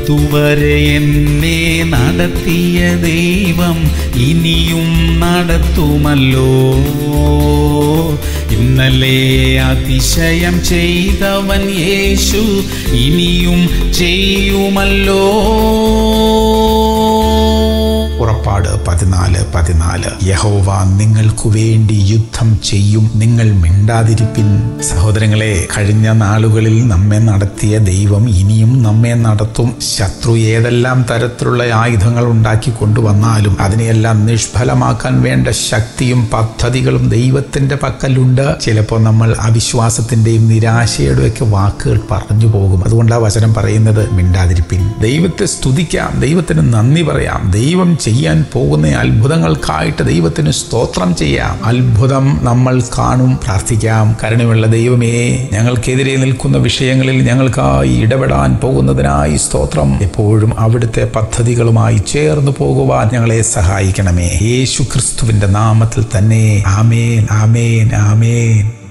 ഇതുവരെ എന്നെ നടത്തിയ ദൈവം ഇനിയും നടത്തുമല്ലോ ഇന്നലെ അതിശയം ചെയ്തവൻ യേശു ഇനിയും ചെയ്യുമല്ലോ പുറപ്പാട് പതിനാല് പതിനാല് യഹോവ നിങ്ങൾക്കു വേണ്ടി യുദ്ധം ചെയ്യും നിങ്ങൾ മിണ്ടാതിരിപ്പിൻ സഹോദരങ്ങളെ കഴിഞ്ഞ നാളുകളിൽ നമ്മെ നടത്തിയ ദൈവം ഇനിയും നമ്മെ നടത്തും ശത്രു ഏതെല്ലാം തരത്തിലുള്ള ആയുധങ്ങൾ ഉണ്ടാക്കി കൊണ്ടുവന്നാലും അതിനെയെല്ലാം നിഷ്ഫലമാക്കാൻ വേണ്ട ശക്തിയും പദ്ധതികളും ദൈവത്തിന്റെ പക്കലുണ്ട് ചിലപ്പോൾ നമ്മൾ അവിശ്വാസത്തിന്റെയും നിരാശയുടെയും ഒക്കെ വാക്കുകൾ പറഞ്ഞു പോകും അതുകൊണ്ട് ആ വചനം പറയുന്നത് മിണ്ടാതിരിപ്പിൻ ദൈവത്തെ സ്തുതിക്കാം ദൈവത്തിന് നന്ദി പറയാം ദൈവം ചെയ്യാൻ പോകുന്ന അത്ഭുതങ്ങൾക്കായിട്ട് ദൈവത്തിന് സ്തോത്രം ചെയ്യാം അത്ഭുതം നമ്മൾ കാണും പ്രാർത്ഥിക്കാം കരുണയുള്ള ദൈവമേ ഞങ്ങൾക്കെതിരെ നിൽക്കുന്ന വിഷയങ്ങളിൽ ഞങ്ങൾക്കായി ഇടപെടാൻ പോകുന്നതിനായി സ്തോത്രം എപ്പോഴും അവിടുത്തെ പദ്ധതികളുമായി ചേർന്ന് പോകുവാൻ ഞങ്ങളെ സഹായിക്കണമേ യേശു ക്രിസ്തുവിന്റെ നാമത്തിൽ തന്നെ ആമേൻ ആമേൻ ആമേൻ